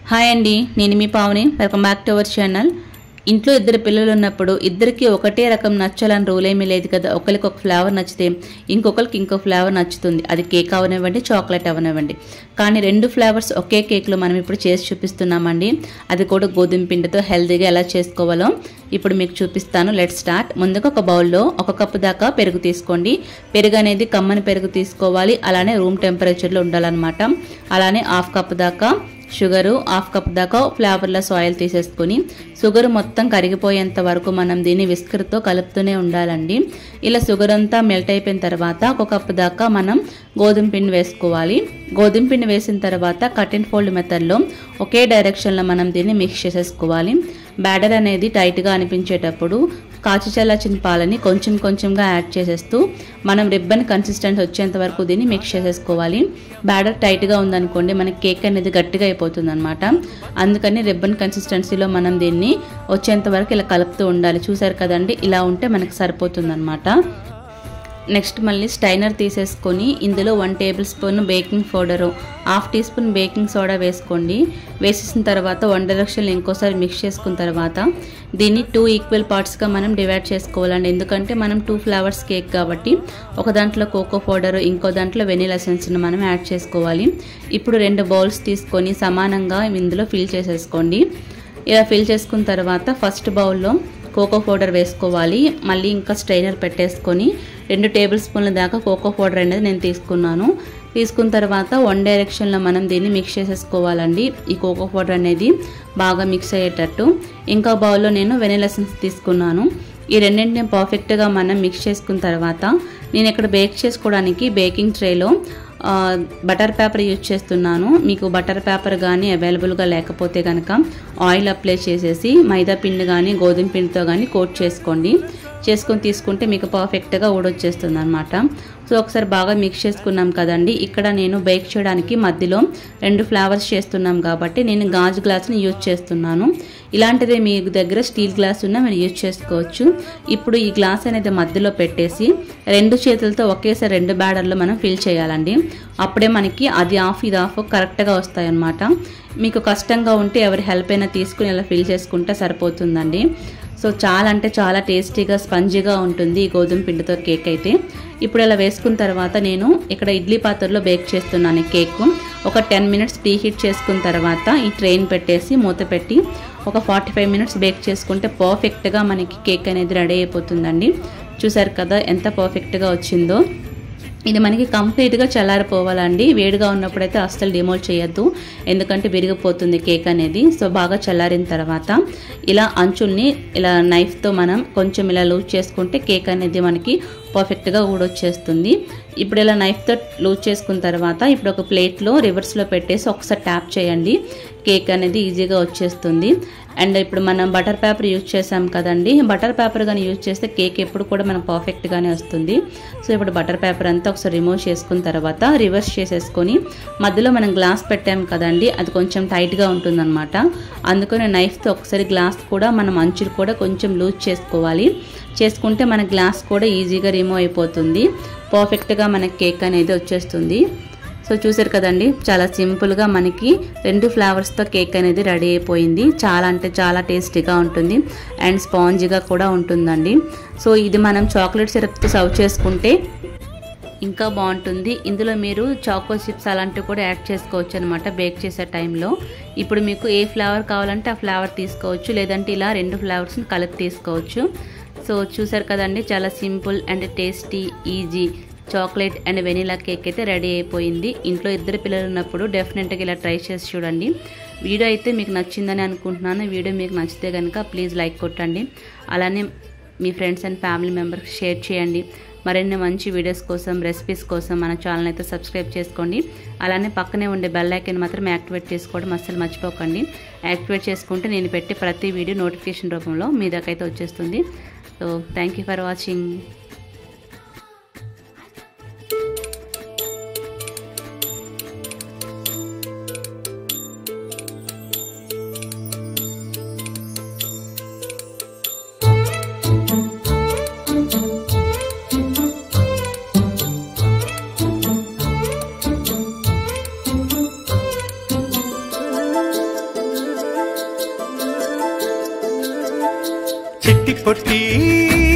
hi అండి నేను మీ Pavani welcome back to our channel ఇంట్లో ఇద్దరు పిల్లలు ఉన్నప్పుడు ఇద్దరికి ఒకటే రకం నచ్చాలని రూల్ ఏమీ లేదు కదా ఒకరికి ఒక ఫ్లేవర్ నచ్చితే ఇంకొకరికి ఇంకో ఫ్లేవర్ నచ్చుతుంది అది కేక్ అవనివ్వండి చాక్లెట్ అవనివ్వండి కానీ రెండు ఫ్లేవర్స్ ఒకే కేక్లో మనం ఇప్పుడు చేసి చూపిస్తున్నామండి అది కూడా గోధుమ పిండితో హెల్తీగా ఎలా చేసుకోవాలో ఇప్పుడు మీకు చూపిస్తాను లెట్ స్టార్ట్ ముందుగా ఒక బౌల్లో ఒక కప్పు దాకా పెరుగు తీసుకోండి పెరుగు అనేది కమ్మని పెరుగు తీసుకోవాలి అలానే రూమ్ టెంపరేచర్లో ఉండాలన్నమాట అలానే హాఫ్ కప్ దాకా షుగరు హాఫ్ కప్ దాకా ఫ్లేవర్లెస్ ఆయిల్ తీసేసుకొని షుగర్ మొత్తం కరిగిపోయేంత వరకు మనం దీన్ని విస్కర్తో కలుపుతూనే ఉండాలండి ఇలా షుగర్ అంతా మెల్ట్ అయిపోయిన తర్వాత ఒక కప్ దాకా మనం గోధుమ పిండి వేసుకోవాలి గోధుమ పిండి వేసిన తర్వాత కట్ అండ్ ఫోల్డ్ మెథడ్లో ఒకే డైరెక్షన్లో మనం దీన్ని మిక్స్ చేసేసుకోవాలి బ్యాటర్ అనేది టైట్గా అనిపించేటప్పుడు కాచి చల్లార్చిన పాలని కొంచెం కొంచెంగా యాడ్ చేసేస్తూ మనం రిబ్బన్ కన్సిస్టెన్స్ వచ్చేంత వరకు దీన్ని మిక్స్ చేసేసుకోవాలి బ్యాటర్ టైట్గా ఉందనుకోండి మనకి కేక్ అనేది గట్టిగా అయిపోతుంది అనమాట అందుకని రిబ్బన్ కన్సిస్టెన్సీలో మనం దీన్ని వచ్చేంత వరకు ఇలా కలుపుతూ ఉండాలి చూసారు కదండి ఇలా ఉంటే మనకి సరిపోతుంది అనమాట నెక్స్ట్ మళ్ళీ స్టైనర్ తీసేసుకొని ఇందులో one tablespoon baking powder half teaspoon baking soda వేసుకోండి వేసేసిన తర్వాత వన్ డైరెక్షన్లో ఇంకోసారి మిక్స్ చేసుకున్న తర్వాత దీన్ని టూ ఈక్వల్ పార్ట్స్గా మనం డివైడ్ చేసుకోవాలండి ఎందుకంటే మనం టూ ఫ్లేవర్స్ కేక్ కాబట్టి ఒక దాంట్లో కోకో పౌడర్ ఇంకో దాంట్లో వెనీలా ఎసెన్స్ని మనం యాడ్ చేసుకోవాలి ఇప్పుడు రెండు బౌల్స్ తీసుకొని సమానంగా ఇందులో ఫిల్ చేసేసుకోండి ఇలా ఫిల్ చేసుకున్న తర్వాత ఫస్ట్ బౌల్లో కోకో పౌడర్ వేసుకోవాలి మళ్ళీ ఇంకా స్ట్రైనర్ పెట్టేసుకొని రెండు టేబుల్ స్పూన్ల దాకా కోకో పౌడర్ అనేది నేను తీసుకున్నాను తీసుకున్న తర్వాత వన్ డైరెక్షన్లో మనం దీన్ని మిక్స్ చేసేసుకోవాలండి ఈ కోకో పౌడర్ అనేది బాగా మిక్స్ అయ్యేటట్టు ఇంకా బౌల్లో నేను వెనిలా ఎసెన్స్ తీసుకున్నాను ఈ రెండింటిని పర్ఫెక్ట్గా మనం మిక్స్ చేసుకున్న తర్వాత నేను ఇక్కడ బేక్ చేసుకోవడానికి బేకింగ్ ట్రేలో బటర్ పేపర్ యూజ్ చేస్తున్నాను మీకు బటర్ పేపర్ కానీ అవైలబుల్గా లేకపోతే కనుక ఆయిల్ అప్లై చేసేసి మైదా పిండి కానీ గోధుమ పిండితో కానీ కోట్ చేసుకోండి చేసుకొని తీసుకుంటే మీకు పర్ఫెక్ట్గా ఊడొచ్చేస్తుంది అనమాట సో ఒకసారి బాగా మిక్స్ చేసుకున్నాం కదండి ఇక్కడ నేను బేక్ చేయడానికి మధ్యలో రెండు ఫ్లేవర్స్ చేస్తున్నాం కాబట్టి నేను గాజు గ్లాస్ని యూజ్ చేస్తున్నాను ఇలాంటిదే మీ దగ్గర స్టీల్ గ్లాస్ ఉన్నా మీరు యూజ్ చేసుకోవచ్చు ఇప్పుడు ఈ గ్లాస్ అనేది మధ్యలో పెట్టేసి రెండు చేతులతో ఒకేసారి రెండు బ్యాడర్లో మనం ఫిల్ చేయాలండి అప్పుడే మనకి అది ఆఫ్ ఇది ఆఫ్ కరెక్ట్గా వస్తాయన్నమాట మీకు కష్టంగా ఉంటే ఎవరి హెల్ప్ అయినా తీసుకుని ఇలా ఫిల్ చేసుకుంటే సరిపోతుందండి సో చాలా అంటే చాలా టేస్టీగా స్పంజీగా ఉంటుంది ఈ గోధుమ పిండితో కేక్ అయితే ఇప్పుడు ఇలా వేసుకున్న తర్వాత నేను ఇక్కడ ఇడ్లీ పాత్రలో బేక్ చేస్తున్నాను కేక్ ఒక టెన్ మినిట్స్ ప్రీ హీట్ చేసుకున్న తర్వాత ఈ ట్రైన్ పెట్టేసి మూత పెట్టి ఒక ఫార్టీ ఫైవ్ మినిట్స్ బేక్ చేసుకుంటే పర్ఫెక్ట్గా మనకి కేక్ అనేది రెడీ అయిపోతుందండి చూసారు కదా ఎంత పర్ఫెక్ట్గా వచ్చిందో ఇది మనకి కంప్లీట్గా చల్లారిపోవాలండి వేడిగా ఉన్నప్పుడైతే అస్సలు డిమోల్ చేయొద్దు ఎందుకంటే విరిగిపోతుంది కేక్ అనేది సో బాగా చల్లారిన తర్వాత ఇలా అంచుల్ని ఇలా నైఫ్తో మనం కొంచెం ఇలా లూజ్ చేసుకుంటే కేక్ అనేది మనకి పర్ఫెక్ట్గా ఊడొచ్చేస్తుంది ఇప్పుడు ఇలా నైఫ్తో లూజ్ చేసుకున్న తర్వాత ఇప్పుడు ఒక ప్లేట్లో రివర్స్లో పెట్టేసి ఒకసారి ట్యాప్ చేయండి కేక్ అనేది ఈజీగా వచ్చేస్తుంది అండ్ ఇప్పుడు మనం బటర్ పేపర్ యూజ్ చేసాం కదండి బటర్ పేపర్ కానీ యూజ్ చేస్తే కేక్ ఎప్పుడు కూడా మనకు పర్ఫెక్ట్గానే వస్తుంది సో ఇప్పుడు బటర్ పేపర్ అంతా ఒకసారి రిమూవ్ చేసుకున్న తర్వాత రివర్స్ చేసేసుకొని మధ్యలో మనం గ్లాస్ పెట్టాం కదండి అది కొంచెం టైట్గా ఉంటుందన్నమాట అందుకని నైఫ్తో ఒకసారి గ్లాస్ కూడా మనం అంచులు కూడా కొంచెం లూజ్ చేసుకోవాలి చేసుకుంటే మన గ్లాస్ కూడా ఈజీగా రిమూవ్ అయిపోతుంది పర్ఫెక్ట్గా మనకి కేక్ అనేది వచ్చేస్తుంది సో చూసారు కదండి చాలా సింపుల్గా మనకి రెండు ఫ్లేవర్స్తో కేక్ అనేది రెడీ అయిపోయింది చాలా అంటే చాలా టేస్టీగా ఉంటుంది అండ్ స్పాంజీగా కూడా ఉంటుందండి సో ఇది మనం చాక్లెట్ సిరప్తో సర్వ్ చేసుకుంటే ఇంకా బాగుంటుంది ఇందులో మీరు చాకో చిప్స్ అలాంటివి కూడా యాడ్ చేసుకోవచ్చు అనమాట బేక్ చేసే టైంలో ఇప్పుడు మీకు ఏ ఫ్లేవర్ కావాలంటే ఆ ఫ్లేవర్ తీసుకోవచ్చు లేదంటే ఇలా రెండు ఫ్లేవర్స్ని కలిపి తీసుకోవచ్చు సో చూసారు కదండి చాలా simple and tasty easy chocolate and vanilla cake అయితే రెడీ అయిపోయింది ఇంట్లో ఇద్దరు పిల్లలు ఉన్నప్పుడు డెఫినెట్గా ఇలా ట్రై చేసి చూడండి వీడియో అయితే మీకు నచ్చిందని అనుకుంటున్నాను వీడియో మీకు నచ్చితే కనుక ప్లీజ్ లైక్ కొట్టండి అలానే మీ friends and family members share చేయండి మరిన్ని మంచి వీడియోస్ కోసం రెసిపీస్ కోసం మన ఛానల్ అయితే సబ్స్క్రైబ్ చేసుకోండి అలానే పక్కనే ఉండే బెల్ ఐకన్ మాత్రం యాక్టివేట్ చేసుకోవడం అస్సలు మర్చిపోకండి యాక్టివేట్ చేసుకుంటే నేను పెట్టే ప్రతి వీడియో నోటిఫికేషన్ రూపంలో మీ దాకైతే వచ్చేస్తుంది so thank you for watching చిట్టి పొట్టి